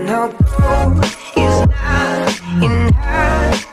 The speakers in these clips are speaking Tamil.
no gold is not in her.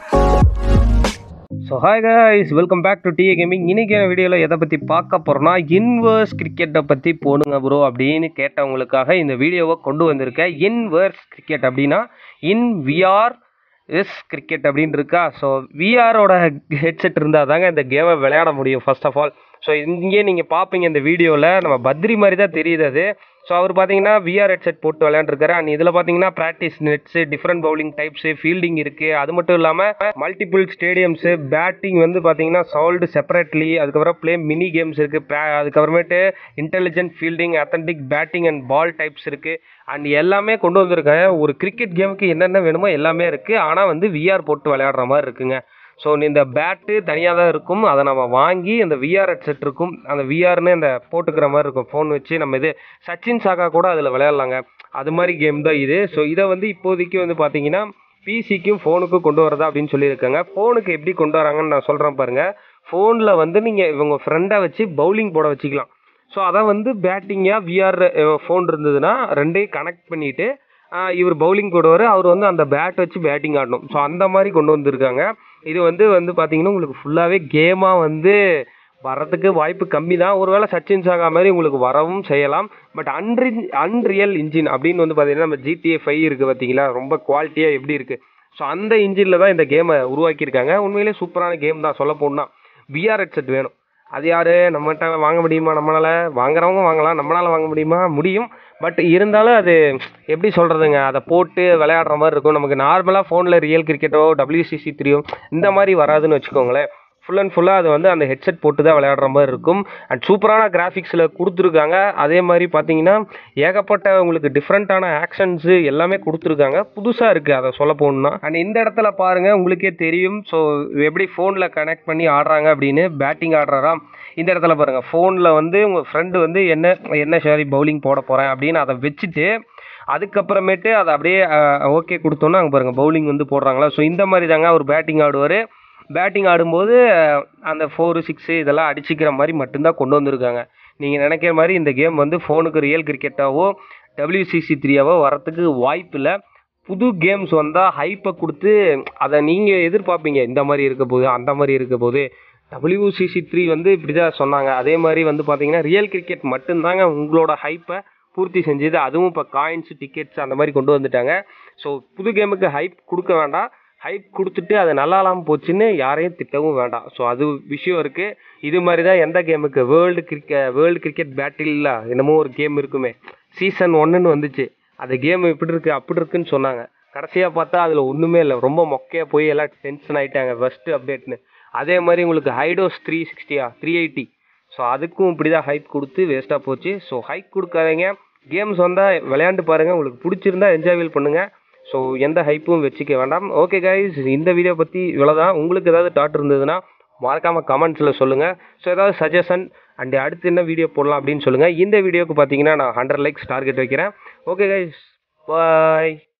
So hi guys welcome back to TA gaming இன்னைக்கு வீடியோவில் எதை பற்றி பார்க்க போகிறோம்னா இன்வர்ஸ் கிரிக்கெட்டை பற்றி போடுங்க ப்ரோ அப்படின்னு கேட்டவங்களுக்காக இந்த வீடியோவை கொண்டு வந்திருக்கேன் இன்வர்ஸ் கிரிக்கெட் அப்படின்னா இன் விஆர் எஸ் கிரிக்கெட் அப்படின்னு இருக்கா ஸோ விஆரோட ஹெட்செட் இருந்தால் தாங்க இந்த கேமை விளையாட முடியும் ஃபர்ஸ்ட் ஆஃப் ஆல் ஸோ இங்கே நீங்கள் பார்ப்பீங்க இந்த வீடியோவில் நம்ம பத்ரி மாதிரி தான் தெரியுது அது ஸோ அவர் பார்த்தீங்கன்னா விஆர் ஹெட்செட் போட்டு விளையாண்டுருக்காரு அண்ட் இதில் பார்த்தீங்கன்னா practice nets different bowling types fielding இருக்குது அது மட்டும் இல்லாமல் மல்டிபிள் ஸ்டேடியம்ஸு பேட்டிங் வந்து பார்த்தீங்கன்னா சவுல்டு செப்பரேட்லி அதுக்கப்புறம் ப்ளே மினி கேம்ஸ் இருக்குது அதுக்கப்புறமேட்டு intelligent fielding authentic batting and ball types இருக்குது அண்ட் எல்லாமே கொண்டு வந்திருக்காங்க ஒரு கிரிக்கெட் கேமுக்கு என்னென்ன வேணுமோ எல்லாமே இருக்குது ஆனால் வந்து விஆர் போட்டு விளையாடுற மாதிரி இருக்குங்க ஸோ இந்த பேட்டு தனியாக தான் இருக்கும் அதை நம்ம வாங்கி அந்த விஆர் ஹெட்செட் இருக்கும் அந்த விஆர்னு அந்த போட்டுக்கிற மாதிரி இருக்கும் ஃபோன் வச்சு நம்ம இது சச்சின் சாகா கூட அதில் விளையாடலாங்க அது மாதிரி கேம் தான் இது ஸோ இதை வந்து இப்போதைக்கு வந்து பார்த்தீங்கன்னா பிசிக்கும் ஃபோனுக்கும் கொண்டு வரதா அப்படின்னு சொல்லியிருக்காங்க ஃபோனுக்கு எப்படி கொண்டு வராங்கன்னு நான் சொல்கிறேன் பாருங்கள் ஃபோனில் வந்து நீங்கள் இவங்க ஃப்ரெண்டை வச்சு பவுலிங் போட வச்சுக்கலாம் ஸோ அதை வந்து பேட்டிங்காக விஆர் ஃபோன் இருந்ததுன்னா ரெண்டையும் கனெக்ட் பண்ணிவிட்டு இவர் பவுலிங் போடுவார் அவர் வந்து அந்த பேட் வச்சு பேட்டிங் ஆடணும் ஸோ அந்த மாதிரி கொண்டு வந்திருக்காங்க இது வந்து வந்து பார்த்தீங்கன்னா உங்களுக்கு ஃபுல்லாகவே கேமாக வந்து வரதுக்கு வாய்ப்பு கம்மி தான் ஒருவேளை சச்சின் சாகா மாதிரி உங்களுக்கு வரவும் செய்யலாம் பட் அன்ரி அன்ரியல் இன்ஜின் அப்படின்னு வந்து பார்த்தீங்கன்னா நம்ம ஜிடிஏ ஃபைவ் இருக்குது பார்த்தீங்களா ரொம்ப குவாலிட்டியாக எப்படி இருக்குது ஸோ அந்த இன்ஜினில் தான் இந்த கேமை உருவாக்கியிருக்காங்க உண்மையிலே சூப்பரான கேம் தான் சொல்ல போனால் விஆர் ஹெட்செட் வேணும் அது யார் நம்மகிட்ட வாங்க முடியுமா நம்மளால் வாங்குறவங்க வாங்கலாம் நம்மளால் வாங்க முடியுமா முடியும் பட் இருந்தாலும் அது எப்படி சொல்கிறதுங்க அதை போட்டு விளையாடுற மாதிரி இருக்கும் நமக்கு நார்மலாக ஃபோனில் ரியல் கிரிக்கெட்டோ டபிள்யூசிசி த்ரீயோ இந்த மாதிரி வராதுன்னு வச்சுக்கோங்களேன் ஃபுல் அண்ட் ஃபுல்லாக அது வந்து அந்த ஹெட்செட் போட்டு தான் விளையாடுற மாதிரி இருக்கும் அண்ட் சூப்பரான கிராஃபிக்ஸில் கொடுத்துருக்காங்க அதே மாதிரி பார்த்தீங்கன்னா ஏகப்பட்ட உங்களுக்கு டிஃப்ரெண்ட்டான ஆக்ஷன்ஸு எல்லாமே கொடுத்துருக்காங்க புதுசாக இருக்குது அதை சொல்ல போகணுன்னா அண்ட் இந்த இடத்துல பாருங்கள் உங்களுக்கே தெரியும் ஸோ எப்படி ஃபோனில் கனெக்ட் பண்ணி ஆடுறாங்க அப்படின்னு பேட்டிங் ஆடுறாரா இந்த இடத்துல பாருங்கள் ஃபோனில் வந்து உங்கள் ஃப்ரெண்டு வந்து என்ன என்ன சாரி பவுலிங் போட போகிறேன் அப்படின்னு அதை வச்சுட்டு அதுக்கப்புறமேட்டு அதை அப்படியே ஓகே கொடுத்தோன்னா அங்கே பாருங்கள் பவுலிங் வந்து போடுறாங்களா ஸோ இந்த மாதிரி தாங்க அவர் பேட்டிங் ஆடுவார் பேட்டிங் ஆடும்போது அந்த ஃபோரு சிக்ஸு இதெல்லாம் அடிச்சிக்கிற மாதிரி மட்டும்தான் கொண்டு வந்திருக்காங்க நீங்கள் நினைக்கிற மாதிரி இந்த கேம் வந்து ஃபோனுக்கு ரியல் கிரிக்கெட்டாவோ டபிள்யூசிசி த்ரீயாவோ வரத்துக்கு வாய்ப்பு இல்லை புது கேம்ஸ் வந்தால் ஹைப்பை கொடுத்து அதை நீங்கள் எதிர்பார்ப்பீங்க இந்த மாதிரி இருக்க போது அந்த மாதிரி இருக்க போது டபிள்யூசிசி த்ரீ வந்து இப்படி தான் சொன்னாங்க அதே மாதிரி வந்து பார்த்தீங்கன்னா ரியல் கிரிக்கெட் மட்டும்தாங்க உங்களோட ஹைப்பை பூர்த்தி செஞ்சது அதுவும் இப்போ காயின்ஸ் டிக்கெட்ஸ் அந்த மாதிரி கொண்டு வந்துட்டாங்க ஸோ புது கேமுக்கு ஹைப் கொடுக்க வேண்டாம் ஹைப் கொடுத்துட்டு அது நல்லா இல்லாமல் போச்சுன்னு யாரையும் திட்டவும் வேண்டாம் ஸோ அது விஷயம் இருக்குது இது மாதிரி தான் எந்த கேமுக்கு world cricket world cricket battle என்னமோ ஒரு கேம் இருக்குமே சீசன் ஒன்றுன்னு வந்துச்சு அந்த கேம் இப்படி இருக்குது அப்படி இருக்குன்னு சொன்னாங்க கடைசியாக பார்த்தா அதில் ஒன்றுமே இல்லை ரொம்ப மொக்கையாக போய் எல்லாம் டென்ஷன் ஆகிட்டாங்க ஃபஸ்ட்டு அப்டேட்னு அதே மாதிரி உங்களுக்கு ஹைடோஸ் த்ரீ சிக்ஸ்டியா த்ரீ எயிட்டி ஸோ அதுக்கும் இப்படி தான் ஹைப் கொடுத்து வேஸ்ட்டாக போச்சு ஸோ ஹைப் கொடுக்காதீங்க கேம்ஸ் வந்தால் விளையாண்டு பாருங்கள் உங்களுக்கு பிடிச்சிருந்தா என்ஜாய்வில் பண்ணுங்கள் ஸோ எந்த ஹைப்பும் வச்சுக்க வேண்டாம் ஓகே கைஸ் இந்த வீடியோ பற்றி இவ்வளோ தான் உங்களுக்கு ஏதாவது டாட் இருந்ததுன்னா மறக்காமல் கமெண்ட்ஸில் சொல்லுங்கள் ஸோ ஏதாவது சஜஷன் அண்ட் அடுத்து என்ன வீடியோ போடலாம் அப்படின்னு சொல்லுங்கள் இந்த வீடியோக்கு பார்த்தீங்கன்னா நான் ஹண்ட்ரட் லைக்ஸ் டார்கெட் வைக்கிறேன் ஓகே கைஸ் பாய்